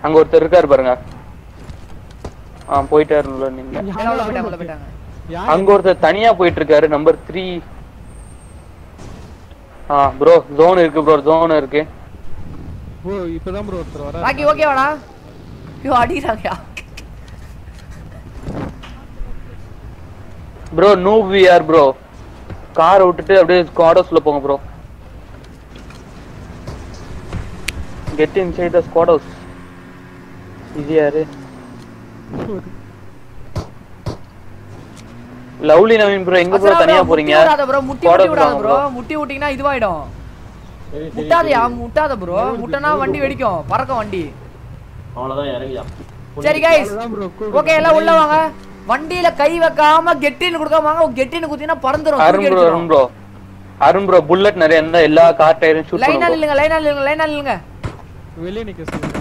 அங்க ஒருத்தர் இருக்காரு பாருங்க ஆ போயிட்டாரு உள்ள நீங்க எல்லாம் உள்ள போயிட்டாங்க உள்ள போயிட்டாங்க யார் அங்க ஒருத்தர் தனியா போயிட்டு இருக்காரு நம்பர் த்ரீ ஆ ப்ரோ ஜோன் இருக்கு ப்ரோ ஜோன் இருக்கு ஓ இப்பதான் ப்ரோ ஒருத்தர் வர ராக்கி ஓகேவாடா ஐயோ அடிக்கிறாங்கயா ப்ரோ நூ விஆர் ப்ரோ காரை விட்டுட்டு அப்படியே ஸ்குவாடோஸ்ல போங்க ப்ரோ கெட் இன்சைட் த ஸ்குவாடோஸ் இது யாரு லவ்லி நவீன் ப்ரோ எங்க ப்ரோ அசரா தனியா bro, போறீங்க முட்டி விடாத ப்ரோ முட்டி Squad முட்டி விடாத வாங்க ப்ரோ முட்டி விட்டீங்கன்னா இதுவாயிடும் முட்டாதயா முட்டாத ப்ரோ முட்டனா வண்டி வெடிக்கும் பறக்கும் வண்டி அவ்வளவுதான் இறங்கியா சரி கைஸ் அதான் ப்ரோ ஓகே எல்லாம் உள்ள வாங்க வண்டியில கை வைக்காம கெட்டின்னு கொடுக்காம வாங்க கெட்டின்னு குத்தினா பறந்துரும் அருண் தூக்கி ப்ரோ அடிச்சிரும். Arun bro Arun bro bullet நிறைய இருந்தா எல்லா கார் டயரும் ஷூட் லைனா பண்ணுங்க நில்லுங்க லைனா நில்லுங்க லைனா நில்லுங்க வெளியே நிக்க சொல்லுங்க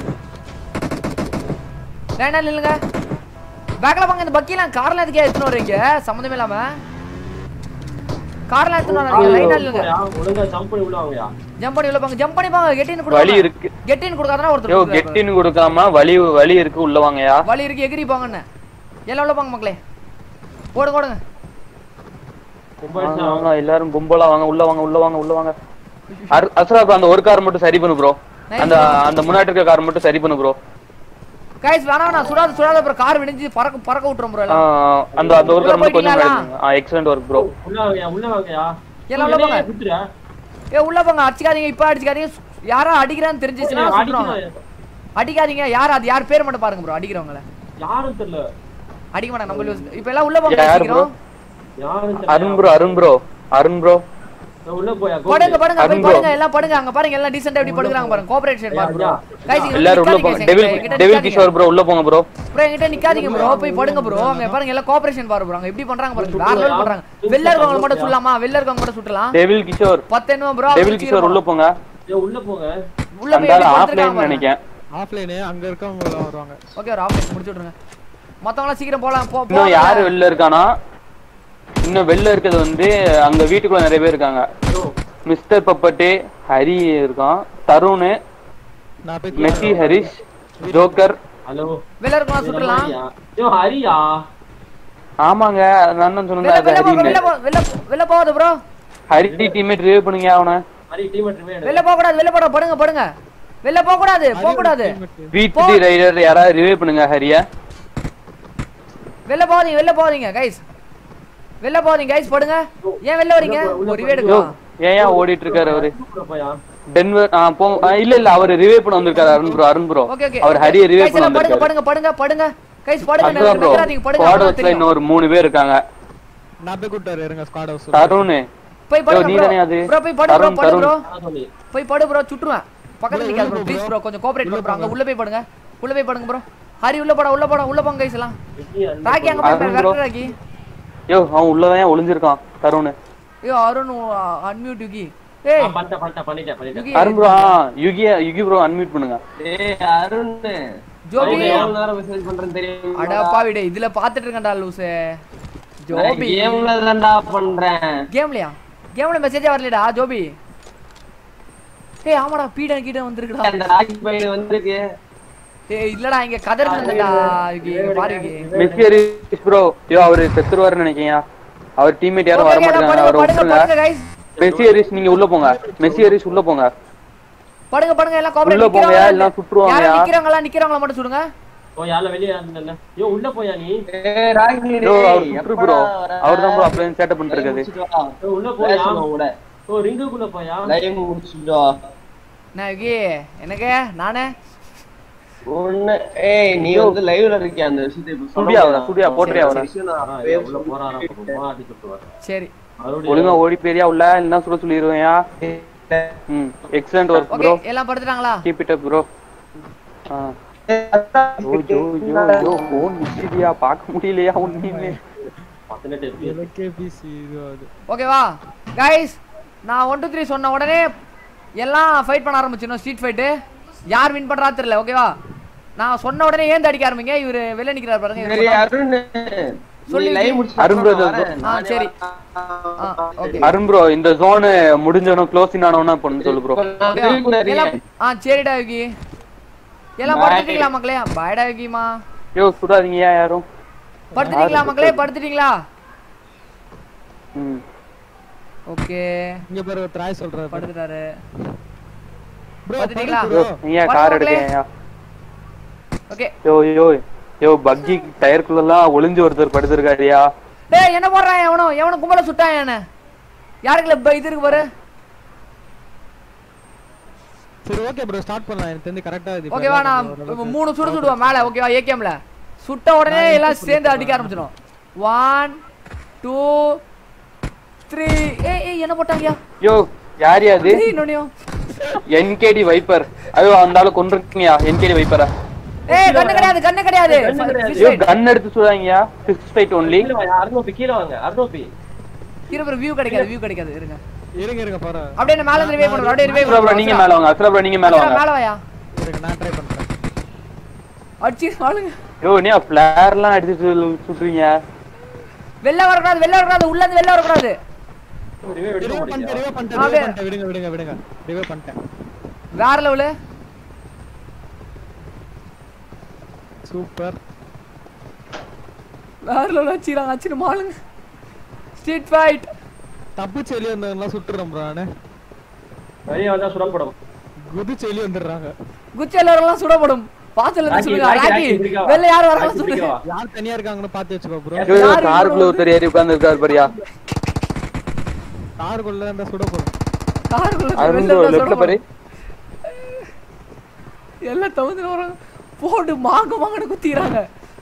லைனா நில்லுங்க பேக்ல வாங்க இந்த பக்கிலாம் கார்ல எதுக்கே எடுத்துன்னு வர்றீங்க சம்மந்தமே இல்லாம கார்ல எடுத்துன்னு வர்றீங்க லைனா நில்லுங்க ஒழுங்கா ஜம்ப் பண்ணி உள்ள வாங்கயா ஜம்ப் பண்ணி உள்ள போங்க ஜம்ப் பண்ணி போங்க கெட்டின்னு வழி கொடுங்க இருக்கு கெட்டின்னு கொடுக்காதனா யோ ஒருத்தர் கொடுக்குறாரு. கெட்டின்னு கொடுக்காம வழி வழி இருக்கு உள்ள வாங்கயா வழி இருக்கு எகிரி போங்கன்னு எல்லாம் உள்ள போங்க மக்களே ஓடுங்க ஓடுங்க ரொம்ப வாங்க, அடிச்சா வாங்க, எல்லாரும் கும்பலா வாங்க உள்ள வாங்க உள்ள வாங்க உள்ள வாங்க அரு- அஸ்ரா bro, அந்த ஒரு கார் மட்டும் சரி பண்ணு ப்ரோ அந்த அந்த முன்னாடி இருக்க கார் மட்டும் சரி பண்ணு ப்ரோ கைஸ் வேணாம் வேணாம் சுடாத சுடாத அப்புறம் கார் வெடிஞ்சு பறக்க பறக்க விட்டுரும் ப்ரோ எல்லாம் அந்த அந்த ஒரு கார் மட்டும் கொஞ்சம் முன்னாடி எக்ஸலண்ட் ஒர்க் ப்ரோ உள்ள வாங்கயா உள்ள வாங்கயா எல்லாம் உள்ள போங்க விட்டுறா ஏ உள்ள போங்க அடிச்சுக்காதீங்க இப்ப அடிச்சுக்காதீங்க யாரா அடிக்கிறான்னு தெரிஞ்சிச்சுன்னா சுட்டுருவாங்க அடிக்காதீங்க யார் அது யார் பேர் மட்டும் பாருங்க ப்ரோ அடிக்கிறவங்கள யாரும் தெரியல அடிக்க மாட்டாங்க நம்ம lose. இப்ப எல்லாம் உள்ள போங்க யார் சீக்கிரம் யாரும் அருண் தெரியல bro Arun bro Arun bro நான் உள்ள போயா படுங்க படுங்க போய் அருண் bro. படுங்க எல்லாம் படுங்க அங்க பாருங்க எல்லாம் டீசெண்டா எப்படி படுக்குறாங்க பாருங்க கோஆபரேட் சைடு பாருங்க ப்ரோ கைஸ் இங்க எல்லாரும் உள்ள போங்க டெவில் டெவில் கிஷோர் ப்ரோ உள்ள போங்க ப்ரோ ப்ரோ என்கிட்ட நிக்காதீங்க ப்ரோ போய் படுங்க ப்ரோ அங்க பாருங்க எல்லாம் கோஆபரேஷன் பாருங்க bro. அங்க எப்படி பண்றாங்க பாருங்க வேற லெவல் பண்றாங்க வெள்ள இருக்கவங்க மட்டும் சொல்லலாமா வெள்ள இருக்கவங்க மட்டும் சுட்டலாம் டெவில் கிஷோர் பத்து என்ன ப்ரோ டெவில் கிஷோர் உள்ள போங்க ஏய், உள்ள போங்க உள்ள அந்த போய் எப்படி ஆஃப்லைன் படுத்துருக்காங்க நினைக்கிறேன் ஆஃப்லைனு அங்க இருக்கவங்க எல்லாம் வருவாங்க ஓகே ஒரு ஆஃப் முடிச்சு விட்டுருங்க மத்தவங்க சீக்கிரம் போலாம் போ இன்னும் யாரு வெளில இருக்கானா இன்னும் வெளில இருக்கிறது வந்து அங்க வீட்டுக்குள்ள நிறைய பேர் இருக்காங்க மிஸ்டர் பப்பட்டு ஹரி இருக்கான் தருண் நான் போய் மெஸ்ஸி ஹரிஷ் ஜோக்கர் ஹலோ வெளில இருக்கவங்க சுட்டலாம் யோ ஹரியா ஆமாங்க நான் தான் சொன்னேன் வெளில அது வெளில போ ஹரின்னு வெளில போ வெளில வெளில போகாத ப்ரோ ஹரி டீம்மேட் ரிவ்யூ பண்ணுங்க அவனை ஹரி டீம் ரிவே வெளில போக கூடாது வெளில போட படுங்க படுங்க வெளில போக கூடாது போக கூடாது வீட்டு ரைடர் யாராவது ரிவ்யூ பண்ணுங்க ஹரிய வெளில போகாதீங்க வெளில போகாதீங்க கைஸ் வெளில போகாதீங்க கைஸ் படுங்க ஏன் வெளில வரீங்க ஒரு ரிவே யோ எடுக்கலாம் ஏன் ஏன் ஓடிட்டு இருக்காரு அவரு உள்ள போயா டென்வர் ஆ போ ஆ, இல்ல இல்ல அவர் ரிவ்யூ பண்ண வந்திருக்காரு Arun bro Arun bro okay okay அவர் ஹரிய ரிவ்யூ கைஸ் பண்ண எல்லாம் படுங்க வந்திருக்காரு படுங்க படுங்க படுங்க கைஸ் படுங்க அதான் ப்ரோ நிக்காதீங்க படுங்க ஸ்குவாட் அப்பதான் வச்சுல தெரியும். இன்னும் ஒரு மூணு பேர் இருக்காங்க நான் போய் கூட்டாரு இருங்க ஸ்குவாட் ஹவுஸ் தருண் போய் யோ, படுங்க நீதானே அது? ப்ரோ போய் படு ப்ரோ தருண், படு தருண். ப்ரோ நான் சொல்லி போய் படு ப்ரோ சுட்டுருவேன் பக்கத்துல உள்ள நிக்காத ப்ரோ போ ப்ளீஸ் bro. ப்ரோ கொஞ்சம் கோஆபரேட் உள்ள பண்ணு bro அங்க போங்க. உள்ள போய் படுங்க உள்ள போய் படுங்க ப்ரோ ஹரி உள்ள போடா உள்ள போடா உள்ள போங்க கைஸ் எல்லாம் எப்படி அந்த- ராக்கி அங்க போய் அருண் பாரு, bro. விரட்டு ராக்கி யோ அவன் உள்ளதான் ஒளிஞ்சிருக்கான் தருண் ஐயோ அருண் அன்மியூட் யுகி ஆ, ஏய் பண்ணிட்டேன் பண்ணிட்டேன் பண்ணிட்டேன் பண்ணிட்டேன் Yugi Arun bro Yugi Yugi bro unmute பண்ணுங்க டேய் அருண் ஜோபி அவங்க எவ்வளவு நேரம் மெசேஜ் பண்றேன்னு தெரியும் அட பாவிடே இதுல பாத்துட்டு இருக்கேன்டா லூசு ஜோபி கேம்ல தான்டா பண்றேன் கேம்லயா கேம்ல மெசேஜே வரலடா ஜோபி ஏய் ஆமாடா பீட கீட வந்திருக்குடா அந்த ராக்கி பையன் வந்திருக்கு ஏய் இல்லடா இங்க கதர் இருந்தடா யுகி இங்க பாரு Yugi Messi Harish bro yo அவரு செத்துருவாருன்னு நினைக்கிறீங்க அவர் டீம்மேட் யாரும் வர Okay, எல்லாம் மாட்டாங்க படுங்க அவரை படுங்க படுங்க விட்டுருங்க guys மெஸ்ஸி ஹரிஷ் நீங்க உள்ள போங்க மெஸ்ஸி ஹரிஷ் உள்ள போங்க படுங்க படுங்க எல்லாம் கோபரேட் உள்ள போங்க, நிக்கிறவங்க எல்லாம் சுட்டுருவாங்க. யாரும் நிக்கிறவங்களா நிக்கிறவங்களா மட்டும் சொல்லுங்க ஓ யாரும் வெளியே இருந்தல யோ உள்ள போயா நீ ஏய் ராக்கி ப்ரோ அவர் சுற்று ப்ரோ அவர் தான் ப்ரோ அப்படியே சேட்டப் பண்ணிட்டு இருக்காரு யோ உள்ள போயா கூட ஓ ரிங்குக்குள்ள போயா லைவ் முடிச்சுட்டா நான் யுகி எனக்கு நானே ஒண்ணு ஏய் நீ வந்து லைவ்ல இருக்கியா அந்த விஷயத்தை இப்ப சொல்ல சுடியா அவரை, முடியுமா? சுடியா, போட்டுறியா அவரை? சரி, விஷயம் நான் ஆ, அப்பவே உள்ள போறாரா சொல்லிட்டேன். போறா அடி சுட்டுவார் சரி ஒழுங்கா ஓடி பேரியா உள்ள இல்லைன்னா சுட சொல்லிடுவேயா ம் எக்ஸலண்ட் ஒர்க் ஓகே ப்ரோ எல்லாம் படுத்துட்டாங்களா கீப் இட் அப் ப்ரோ ஆ ஓ ஜோ ஜோ ஜோ ஃபோன் நிச்சிடியா பார்க்க முடியலையா ஒண்ணுமே பதினெட்டு FPS. எனக்கே பிசி இது ஆகுது ஓகேவா கைஸ் நான் ஒன் டூ த்ரீ சொன்ன உடனே எல்லாம் ஃபைட் பண்ண ஆரம்பிச்சிடணும் ஸ்ட்ரீட் ஃபைட்டு யார் வின் பண்றா தெரியல ஓகேவா நான் சொன்ன உடனே ஏன் அடிக்க ஆரம்பிங்க இவரு வெளில நிக்கிறார் பாருங்க இவரு சரி சொன்னா- அருண் சொல்லி நீ லைவ் முடிச்சு அருண் brother. ஆ சரி ஆ ஓகே அருண் ப்ரோ இந்த ஜோன் முடிஞ்சவனும் க்ளோசிங் ஆனவனா பண்ணு சொல்லு ப்ரோ ஓகேவா? எல்லாம் ஆ சரிடா யுகி எல்லாம் Bye. படுத்துட்டீங்களா மக்களே பாய்டா விக்கிமா யோ சுடாதீங்கயா யாரும் படுத்துட்டீங்களா மக்களே படுத்துட்டீங்களா ம் ஓகே இங்க பாரு ட்ராய் சொல்றாரு படுத்துட்டாரு ப்ரோ பாத்துட்டீங்களா? யோ நீயா படுங்க கார் மக்களே. எடுக்கயா ஓகே யோ யோ யோ பக்கி டயருக்குள்ளலாம் ஒளிஞ்சு ஒருத்தர் படுத்திருக்காருயா டேய் என்ன போடுறான் எவனோ எவனோ கும்பல சுட்டான் என்ன யாருக்குல இப்ப இது இருக்கு பாரு சரி ஓகே ப்ரோ ஸ்டார்ட் பண்ணலாம் எனக்கு தெரிஞ்சு கரெக்டா இது ஓகேவா நான் இப்ப மூணு சுடு சுடுவேன் மேல ஓகேவா ஏகேம்ல சுட்ட உடனே எல்லாம் சேர்ந்து அடிக்க ஆரம்பிச்சிடும் ஒன் டூ த்ரீ ஏய் ஏய் என்ன போட்டாங்கயா யோ யார் அது த்ரீ இன்னொன்னையும் என்கேடி வைப்பர் ஐயோ அந்த ஆளு கொண்டிருக்கீங்கயா என்கேடி வைப்பரா ஏய் கண்ணு கிடையாது கண்ணு கிடையாது கண்ணு கிடையாது. Fish ஐயோ fight. கன் எடுத்து சுடாங்கயா ஃபிக்ஸ் ஃபைட் ஒன்லி கீழே வாங்க அறுநூத்தி கீழே வாங்க அறுநூத்தி இருபது வியூ கிடைக்காது வியூ கிடைக்காது இருங்க இருங்க இருங்க பாரு அப்படியே நான் மேல இருந்து ரிவைவ் பண்ணுறோம் அப்படியே ரிவைவ் அஸ்ரா ப்ரோ நீங்க மேல வாங்க அஸ்ரா ப்ரோ நீங்க மேல வாங்க மேல வாயா இருங்க நான் ட்ரை பண்றேன் அடிச்சு வாழுங்க யோ நீ ஃபிளேர்லாம் அடிச்சு சு- சுடுறீங்க வெளில வரக்கூடாது வெளில வரக்கூடாது உள்ள இருந்து வெளில வரக்கூடாது ரிவே வெடிக்க ரிவே பண்ணிட்டேன் முடியல ரிவே பண்ணிட்டேன் அப்படியே. ரிவே பண்ணிட்டேன் விடுங்க விடுங்க விடுங்க ரிவே பண்ணிட்டேன் வேற லெவலு சூப்பர் வேற லெவல் அடிச்சிடாங்க அடிச்சிட்டு மாளுங்க ஸ்ட்ரீட் ஃபைட் தப்பிச்சு வெளியே வந்தவங்கலாம் சுட்டுறேன் ப்ரோ நானு வெளியே வந்தா சுடப்படும் குதிச்சு வெளியே வந்துடுறாங்க குச்சி எல்லாரும் சுடப்படும் பாத்துல இருந்து ராக்கி, சொல்லுங்க ராக்கி, ராக்கி ராக்கி, பிடிக்கவா? வெளில யார் வராங்க ராக்கி, சொல்லுங்க பிடிக்கவா? யார் தனியா இருக்காங்கன்னு பார்த்து வச்சுக்கோ ப்ரோ ஐயோ யாரு காருக்குள்ள ஒருத்தர் ஏறி உட்கார்ந்து இருக்காரு பாரியா காருக்குள்ள இருந்தா சுட போறோம் காருக்குள்ள அருண் வெளில ப்ரோ இருந்தா லெஃப்ட்ல பாரு சுடப்படும். எல்லாம் தவிர்த்து வராங்க போட்டு மாங்க மாங்கன்னு குத்திக்கிறாங்க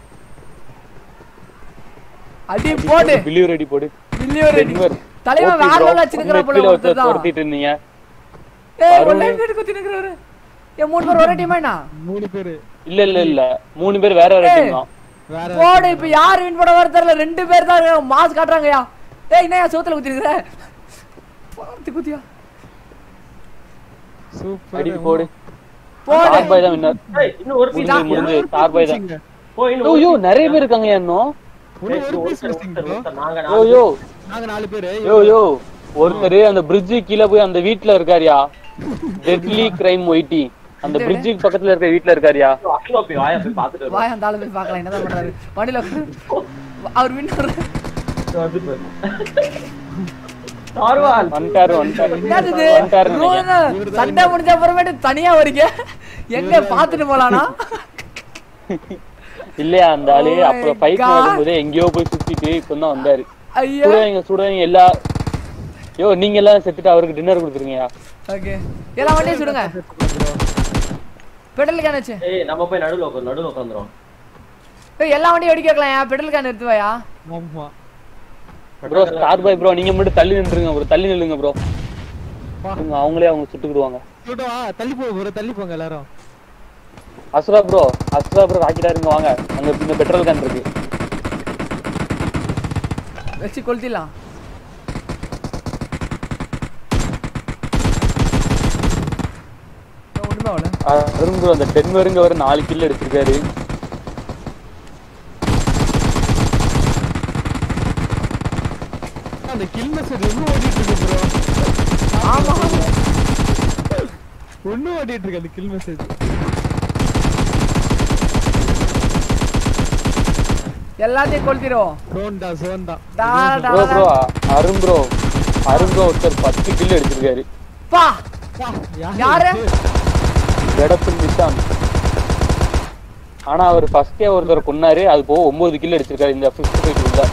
அடி போடு பிலியூர் அடி போடு மில்லியன் அடி Denver. தலைவன் Okay வேற bro. லெவல்ல வச்சிருக்கிற உங்க போல கீழ ஒருத்தர் ஒருத்தர் தான் துரத்திட்டு இருந்தீங்க ஏய் அருண். ஒரே வீட்டு குத்தி நிக்கிறாரு ஏ மூணு பேர் ஒரே டீமா என்ன மூணு பேரு இல்ல இல்ல இல்ல மூணு பேர் வேற வேற ஏய். டீம் தான் வேற போடு இப்ப யார் வின் பண்ண வர தெரியல ரெண்டு பேர் தான் இருக்காங்க மாஸ் காட்டுறாங்கயா ஏய் என்னையா சோத்துல குத்தி இருக்கிற பார்த்து குத்தியா சூப்பர் அடி போடு போடு ஸ்டார் பாய் தான் வின்னர் ஏய், இன்னும் ஒரு பீஸ் முடிஞ்சு முடிஞ்சு ஸ்டார் பாய் தான் போ இன்னும் ஐயோ ஒரு ஐயோ piece. நிறைய பேர் இருக்காங்க இன்னும் ஒண்ணு ஏய், ஒரு இன்னும் பீஸ் ஒருத்தர், மிஸ்ஸிங் ஒருத்தர், ப்ரோ ஒருத்தர். நாங்க யோ நாலு யோ நாங்க நாலு பேரு யோ யோ ஒருத்தர் அந்த பிரிட்ஜு கீழ போய் அந்த வீட்ல இருக்காருயா டெட்லி கிரைம் ஒயிட்டி அந்த எந்த பிரிட்ஜுக்கு பக்கத்துல இருக்க வீட்ல இருக்காருயா பேர். அஸ்லோ போய் வாயா போய் பார்த்துட்டு வருவோம். வாய் அந்த ஆளு போய் பார்க்கலாம் என்னதான் பண்றாரு வண்டியில உட்காரு. அவர் வின் வந்து பாரு. சார்வால். வந்துட்டாரு வந்துட்டாரு என்னது இது வந்துட்டாருன்னு நினைக்கிறேன். ரோலுங்க, சண்டை முடிஞ்ச அப்புறமேட்டு தனியா வரீங்க எங்க பாத்துட்டு போலானா இல்லையா அந்த ஆளு Oh my அப்புறம் ஃபைட் God. நடக்கும்போது எங்கேயோ போய் சுத்திட்டு இப்பதான் வந்தாரு ஐயோ சுடுவாங்க சுடுவாங்க எல்லா யோ நீங்க எல்லாம் செத்துட்டு அவருக்கு டின்னர் கொடுத்துருங்கயா ஓகே எல்லா வண்டியும் சுடுங்க பெட்ரோல் கேன் வச்சு ஏய் நம்ம போய் நடுவுல உட்காந்து நடுவுல உட்காந்துரும் ஏய், எல்லா வண்டியும் வெடிக்க வைக்கலாம் பெட்ரோல் கேன் எடுத்துவாயா ஆமா ப்ரோ ஸ்டார் பாய் ப்ரோ நீங்க மட்டும் தள்ளி நின்றுங்க ப்ரோ தள்ளி நில்லுங்க ப்ரோ வா. அவங்களே அவங்க சுட்டுக்கிடுவாங்க சுடுவா தள்ளி போ ப்ரோ தள்ளி போங்க எல்லாரும் அஸ்ரா ப்ரோ அஸ்ரா ப்ரோ ராக்கிட்டா இருங்க வாங்க அங்க இந்த பெட்ரோல் கேன் இருக்கு வச்சு கொளுத்திடலாம் ஒண்ணுமே அவ்வளோ அருண் ப்ரோ அந்த டென் வருங்க வர நாலு கில் எடுத்திருக்காரு அந்த கில் மெசேஜ் இன்னும் ஓடிட்டு இருக்கு ப்ரோ ஆமா இன்னும் ஓடிட்டு இருக்கு அந்த கில் மெசேஜ் எல்லாத்தையும் கொளுத்திடுவோம் ஜோன் தான் ஜோன் தான் டா- ப்ரோ டா- bro Arun bro Arun bro ஒருத்தர் பத்து கில் எடுத்திருக்காரு பா வா, யாரு? இது? எடப்பில் நிஷான் ஆனா அவர் ஃபர்ஸ்டே ஒருத்தர் கொன்னாரு அது போக ஒன்பது கில் அடிச்சிருக்காரு இந்த ஃபிஃப்த் ஃபைட் உள்ள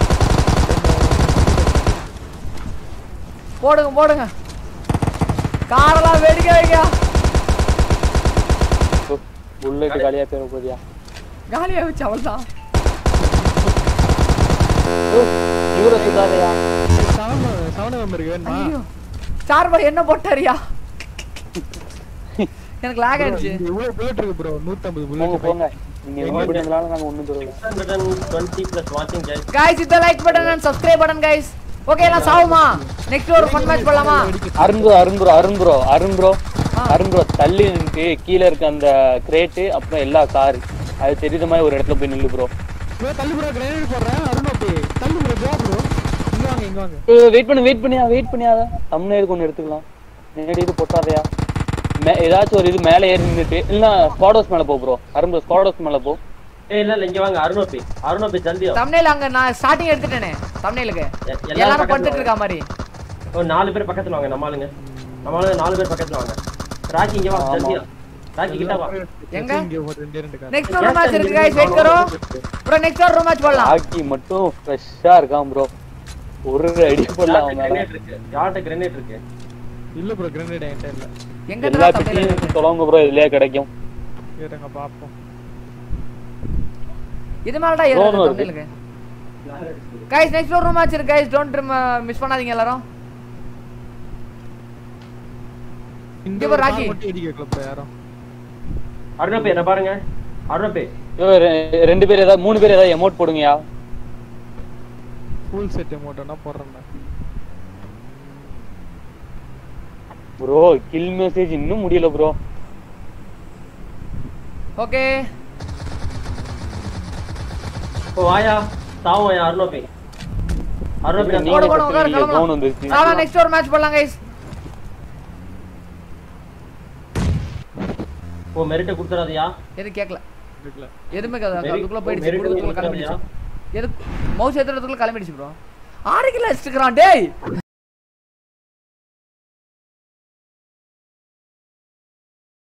போடுங்க போடுங்க காரெல்லாம் வெடிக்க வைங்க புல்லட் காலியா பேர போதியா காலியா வச்சு அவள்தான் இவரை சுடாதையா சவன சவன மெம்பருக்கு வேணுமா ஐயோ சார்பா என்ன போட்டாரியா எனக்கு லாக் ஆயிடுச்சு இங்க இவ்வளவு புல்லட் இருக்கு ப்ரோ 150 போங்க புல்லட் போங்க நீங்க என்ன பண்ணதுனால நாங்க ஒண்ணும் சொல்லல 620 plus watching guys. गाइस இந்த like button and subscribe button guys okay நான் சாவுமா நெக்ஸ்ட் ஒரு ஃபன் மேட்ச் பண்ணலாமா Arun bro Arun bro Arun bro Arun bro Arun bro தள்ளி நின்று கீழே இருக்க அந்த கிரேட்டு அப்புறம் எல்லா கார் அது தெரியுத மாதிரி ஒரு இடத்துல போய் நில்லு ப்ரோ ப்ரோ தள்ளு ப்ரோ கிரேனேட் போடுறேன் அருணோப்பி தள்ளு ப்ரோ ஜோ ப்ரோ இங்க வாங்க இங்க வாங்க வெயிட் பண்ணு வெயிட் பண்ணியா வெயிட் பண்ணியாத தமிழ்நாடு ஒன்று எடுத்துக்கலாம் நேரடி இது பொட்டாதையா மே- ஏதாச்சும் ஒரு இது மேல ஏறி நின்னுட்டு இல்ல ஸ்குவாட் ஹவுஸ் மேல போ bro Arun bro squad house மேல போ ஏய் இல்ல இல்ல இங்க வாங்க அருணோபி அருணோபி ஜல்தியா தம்னைல் அங்க நான் ஸ்டார்டிங் எடுத்துட்டேனே தம்னைலுக்கு எ- எல்லாரும் எல்லாரும் பக்கத்துல படுத்துட்டு இருக்க மாதிரி ஒரு நாலு பேர் பக்கத்துல வாங்க நம்ம ஆளுங்க நம்ம ஆளுங்க நாலு பேர் பக்கத்துல வாங்க ராக்கி இங்க வா ஆமா. ஜல்தியா ராக்கி கிட்ட வா எங்க? இங்க ஒரு ரெண்டே ரெண்டு கார் நெக்ஸ்ட் ஒரு மேட்ச் இருக்கு गाइस வெயிட் करो ப்ரோ நெக்ஸ்ட் ஒரு மேட்ச் போடலாம் ஆக்கி மட்டும் ஃப்ரெஷ்ஷா இருக்கான் ப்ரோ ஒரு அடி போடலாம் அவன் மேல கிரனேட் இருக்கு யார்கிட்ட கிரனேட் இருக்கு இல்ல ப்ரோ கிரனேட் என்கிட்ட இல்ல எங்க எல்லா இருந்தா தம்னைல் பிட்டையும் சொல்லுவாங்க ப்ரோ இதுலயே கிடைக்கும் இருங்க பாப்போம் இது மேலடா Drone ஏறுது வருது. தம்னைலுக்கு गाइस நெக்ஸ்ட் ஒரு மேட்ச் இருக்கு गाइस டோன்ட் மிஸ் பண்ணாதீங்க எல்லாரும் இந்த இங்க ஒரு ஒரு ராக்கி. கார் மட்டும் இடிக்க கிளப் யாரும் அருணோபி என்ன பாருங்க அருணோபி ஐயோ, ரெ- ரெண்டு பேர் ஏதாவது மூணு பேர் ஏதாவது எமௌண்ட் போடுங்கயா ஃபுல் செட் அமௌண்ட்னா போடுறேன் ப்ரோ கில் மெசேஜ் இன்னும் முடியல ப்ரோ ஓகே இப்போ வாயா சாவும் என் அருணோபி அருணோபி நான் போடு, நீங்க போடு, உட்காரு, கத்துறீங்க, கிளம்பலாம். phone வந்துருச்சு நாளா நெக்ஸ்ட் ஒரு மேட்ச் போடலாம் गाइस ஓ மெரிட்ட கொடுத்துறாதயா எது கேட்கல இருக்குல்ல எதுவுமே கேட்கல. Merit- அதுக்குள்ள போயிடுச்சு merit குடுக்கறதுக்குள்ள கொடுத்துறாதயா? கிளம்பிடுச்சு எது மவுஸ் ஏத்துறதுக்குள்ள கிளம்பிடுச்சு ப்ரோ ஆறு கிலோ வச்சுக்கிறான் டேய்